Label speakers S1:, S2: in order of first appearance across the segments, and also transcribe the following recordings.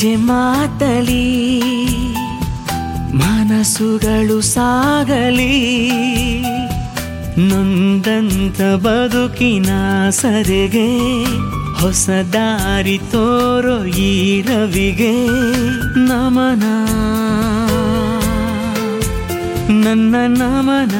S1: ಸಂಜೆ ಮಾತಲಿ ಮನಸ್ಸುಗಳು ಸಾಗಲಿ ನೊಂದಂತ ಬದುಕಿನ ಸರಿಗೆ ಹೊಸ ದಾರಿ ತೋರೋ ಈ ರವಿಗೆ ನಮನ ನನ್ನ ನಮನ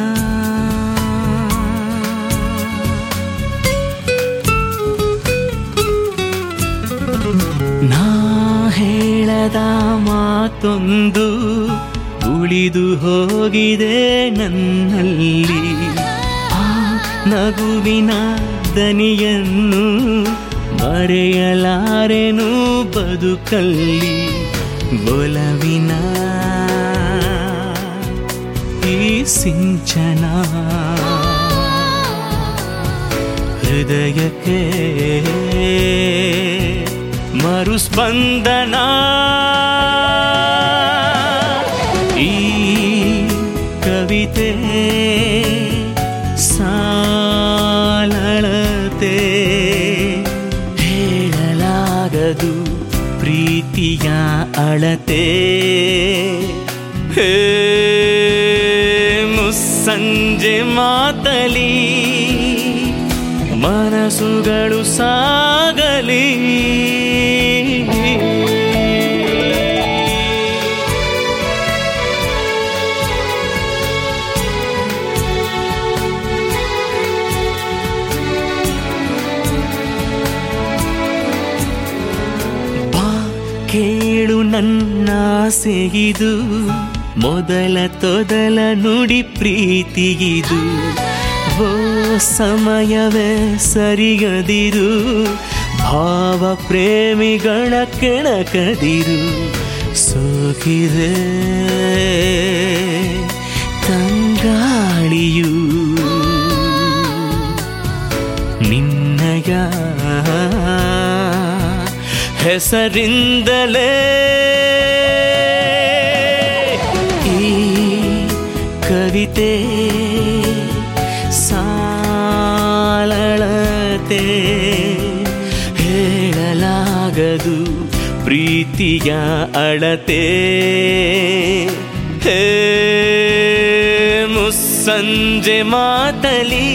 S1: ನಾ ಹೇಳದ ಮಾತೊಂದು ಉಳಿದು ಹೋಗಿದೆ ನನ್ನಲ್ಲಿ ಆ ನಗುವಿನ ದನಿಯನ್ನು ಮರೆಯಲಾರೆನು ಬದುಕಲ್ಲಿ ಒಲವಿನ ಈ ಸಿಂಚನ ಹೃದಯಕ್ಕೆ ಮರುಸ್ಪಂದನ ಈ ಕವಿತೆ ಸಾಲಳತೆ ಹೇಳಲಾಗದು ಪ್ರೀತಿಯ ಅಳತೆ ಹೇ ಮುಸ್ಸಂಜೆ ಮಾತಲಿ ಮನಸ್ಸುಗಳು ಸಾಗಲಿ ಬಾ ಕೇಳು ನನ್ನ ಆಸೆಗಿದು ಮೊದಲ ತೊದಲ ನುಡಿ ಪ್ರೀತಿಗಿದು ಓ ಸಮಯವೇ ಸರಿಗದಿರು ಭಾವ ಪ್ರೇಮಿಗಳ ಕೆಣಕದಿರು ಸೋಕಿದೆ ತಂಗಾಳಿಯು ನಿನ್ನಯ ಹೆಸರಿಂದಲೇ ಈ ಕವಿತೆ ಸಾಲಳತೆ ಹೇಳಲಾಗದು ಪ್ರೀತಿಯ ಅಳತೆ ಹೇ ಮುಸ್ಸಂಜೆ ಮಾತಲಿ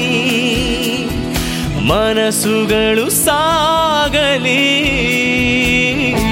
S1: ಮನಸ್ಸುಗಳು ಸಾಗಲಿ